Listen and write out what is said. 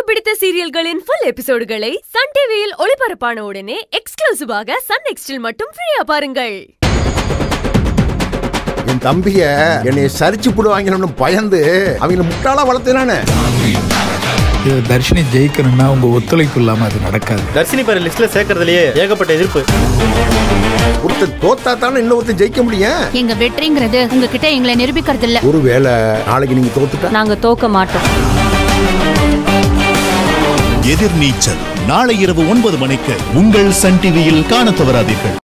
பிடித்த சீரியல்களின் full எபிசோடுகளை Sun டிவியில் ஒளிபரப்பான உடனே எக்ஸ்க்ளூசிவாக சன் நெக்ஸ்டில் மட்டும் ஃப்ரீயா பாருங்கள் என் தம்பிய என்னை சரிச்சு போடுவாங்கன்னு பயந்து அவங்கள முட்டாளா வளர்த்துனானே இது தர்ஷினி ஜெயிக்கணும்னா உங்க ஒத்துழைப்பு இல்லாம அது நடக்காது தர்ஷினி பேர் லிஸ்ட்ல சேர்க்கறதுலயே ஏகப்பட்ட எதிர்ப்பு ஒருத்தன் தோத்தா தானே இன்னொருத்தன் ஜெயிக்க முடியும் எங்க வெற்றிங்கிறது உங்ககிட்ட எங்களை நிரூபிக்கிறது இல்ல ஒருவேளை நாளைக்கு நீங்க தோத்துட்டா நாங்க தோக்க மாட்டோம் எதிர்நீச்சல் நாளை இரவு ஒன்பது மணிக்கு உங்கள் சன் டிவியில் காணத் தவறாதீர்கள்